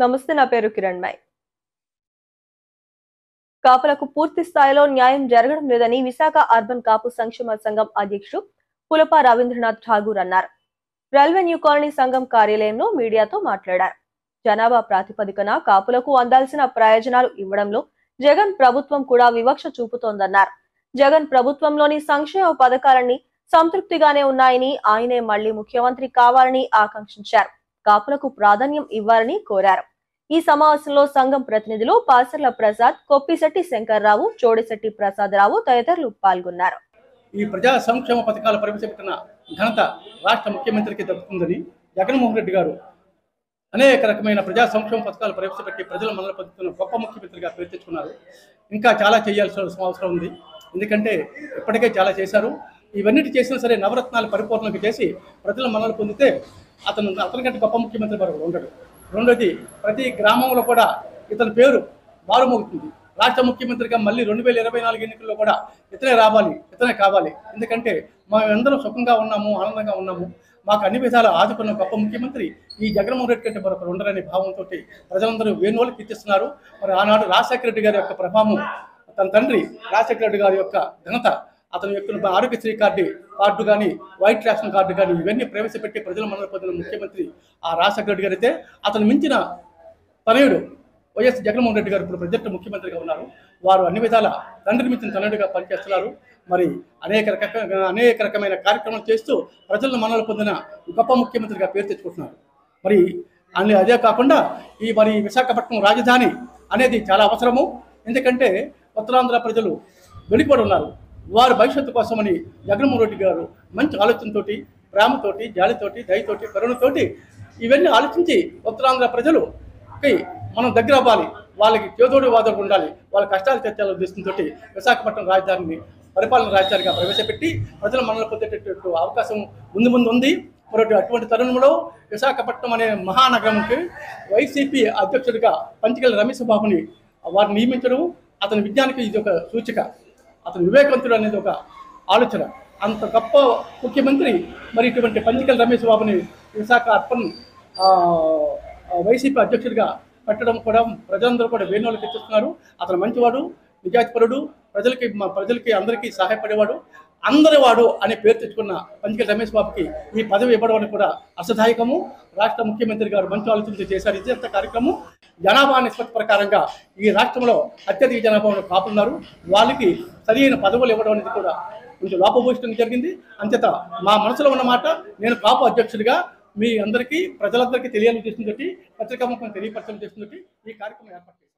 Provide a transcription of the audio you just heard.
నమస్తే నా పేరు కిరణ్ మై కాపులకు పూర్తి స్థాయిలో న్యాయం జరగడం లేదని విశాఖ అర్బన్ కాపు సంక్షేమ సంఘం అధ్యక్షుడు పులప రవీంద్రనాథ్ ఠాగూర్ అన్నారు రెవెన్యూ కాలనీ సంఘం కార్యాలయంలో మీడియాతో మాట్లాడారు జనాభా ప్రాతిపదికన కాపులకు అందాల్సిన ప్రయోజనాలు ఇవ్వడంలో జగన్ ప్రభుత్వం కూడా వివక్ష చూపుతోందన్నారు జగన్ ప్రభుత్వంలోని సంక్షేమ పథకాలన్నీ సంతృప్తిగానే ఉన్నాయని ఆయనే మళ్లీ ముఖ్యమంత్రి కావాలని ఆకాంక్షించారు కాపులకు ప్రాధాన్యం ఇవ్వాలని కోరారు ఈ సమావేశంలో సంఘం ప్రతినిధులు పాసర్ల ప్రసాద్ కొప్పిశెట్టి శంకర్రావు చోడిశెట్టి ప్రసాదరావు తదితరులు పాల్గొన్నారు ఈ ప్రజా సంక్షేమ పథకాలు ప్రవేశపెట్టిన ఘనత రాష్ట్ర ముఖ్యమంత్రికి దక్కుతుందని జగన్మోహన్ రెడ్డి గారు అనేక రకమైన ప్రజా సంక్షేమ పథకాలు ప్రవేశపెట్టి ప్రజల మనలో పొందుతున్న గొప్ప ముఖ్యమంత్రిగా పేరు తెచ్చుకున్నారు ఇంకా చాలా చేయాల్సిన అవసరం ఉంది ఎందుకంటే ఇప్పటికే చాలా చేశారు ఇవన్నిటి చేసినా సరే నవరత్నాలు పరిపూర్ణంగా చేసి ప్రజల మనలు పొందితే అతను అతనికంటే గొప్ప ముఖ్యమంత్రి మరొకడు ఉండడు రెండోది ప్రతి గ్రామంలో కూడా ఇతని పేరు మారుమోగుతుంది రాష్ట్ర ముఖ్యమంత్రిగా మళ్ళీ రెండు వేల ఇరవై నాలుగు ఎన్నికల్లో కూడా ఇతనే రావాలి ఇతనే కావాలి ఎందుకంటే మేమందరం సుఖంగా ఉన్నాము ఆనందంగా ఉన్నాము మాకు అన్ని విధాలు ఆదుకున్న గొప్ప ముఖ్యమంత్రి ఈ జగన్మోహన్ రెడ్డి కంటే మరొకరు ఉండరనే భావంతో ప్రజలందరూ వేణువులకు ఇచ్చిస్తున్నారు మరి ఆనాడు రాజశేఖర రెడ్డి గారి యొక్క ప్రభావం తన తండ్రి రాజశేఖర రెడ్డి గారి యొక్క ఘనత అతని యొక్క ఆరోగ్యశ్రీ కార్డు కార్డు కానీ వైట్ రేషన్ కార్డు కానీ ఇవన్నీ ప్రవేశపెట్టి ప్రజల మనలో పొందిన ముఖ్యమంత్రి ఆ రాజశేఖర రెడ్డి గారు అయితే అతను మించిన తనయుడు వైఎస్ జగన్మోహన్ రెడ్డి గారు ఇప్పుడు ప్రజెంట్ ముఖ్యమంత్రిగా ఉన్నారు వారు అన్ని విధాల తండ్రి మించిన తనయుడిగా పనిచేస్తున్నారు మరి అనేక రక అనేక రకమైన కార్యక్రమాలు చేస్తూ ప్రజలను మనలో పొందిన గొప్ప ముఖ్యమంత్రిగా పేరు తెచ్చుకుంటున్నారు మరి అన్ని అదే కాకుండా ఈ మరి విశాఖపట్నం రాజధాని అనేది చాలా అవసరము ఎందుకంటే ఉత్తరాంధ్ర ప్రజలు వెనుకబడి ఉన్నారు వారి భవిష్యత్తు కోసమని జగన్మోహన్ రెడ్డి గారు మంచి ఆలోచనతోటి ప్రేమతోటి జాలితోటి దయతోటి కరుణతోటి ఇవన్నీ ఆలోచించి ఉత్తరాంధ్ర ప్రజలుకి మనం దగ్గర అవ్వాలి వాళ్ళకి చేదోడు వాదోడు ఉండాలి వాళ్ళ కష్టాలు తెచ్చాల ఉద్దేశంతో విశాఖపట్నం రాజధానిని పరిపాలన రాజధానిగా ప్రవేశపెట్టి ప్రజలు మనల్ని పొందేటటువంటి అవకాశం ముందు ముందు ఉంది మరొకటి అటువంటి తరుణంలో విశాఖపట్నం అనే మహానగరంకి వైసీపీ అధ్యక్షుడిగా పంచగల రమేష్ బాబుని వారిని నియమించడం అతని విజ్ఞానికి ఇది ఒక సూచిక అతను వివేకవంతుడు అనేది ఒక ఆలోచన అంత గొప్ప ముఖ్యమంత్రి మరి ఇటువంటి పంచికల రమేష్ బాబుని విశాఖ అర్పణ్ ఆ, ఆ, వైసీపీ అధ్యక్షుడిగా పెట్టడం కూడా ప్రజలందరూ కూడా వేణువులకు తెచ్చిస్తున్నారు అతను మంచివాడు నిజాతిపరుడు ప్రజలకి మా ప్రజలకి అందరికీ సహాయపడేవాడు అందరి వాడు అనే పేరు తెచ్చుకున్న పంచికల రమేష్ బాబుకి ఈ పదవి ఇవ్వడం అనేది కూడా అసదాయకము రాష్ట్ర ముఖ్యమంత్రి గారు మంచి ఆలోచనలు చేశారు ఇదంత కార్యక్రమం జనాభా నిష్పత్తి ప్రకారంగా ఈ రాష్ట్రంలో అత్యధిక జనాభా కాపున్నారు వాళ్ళకి సరైన పదవులు ఇవ్వడం అనేది కూడా కొంచెం లోపభూషితం జరిగింది అంతేత మా మనసులో ఉన్న మాట నేను కాపు అధ్యక్షుడిగా మీ అందరికీ ప్రజలందరికీ తెలియాలని చేస్తుందటి పత్రికాముఖం తెలియపరచడం చేస్తుందటి ఈ కార్యక్రమం ఏర్పాటు చేశాను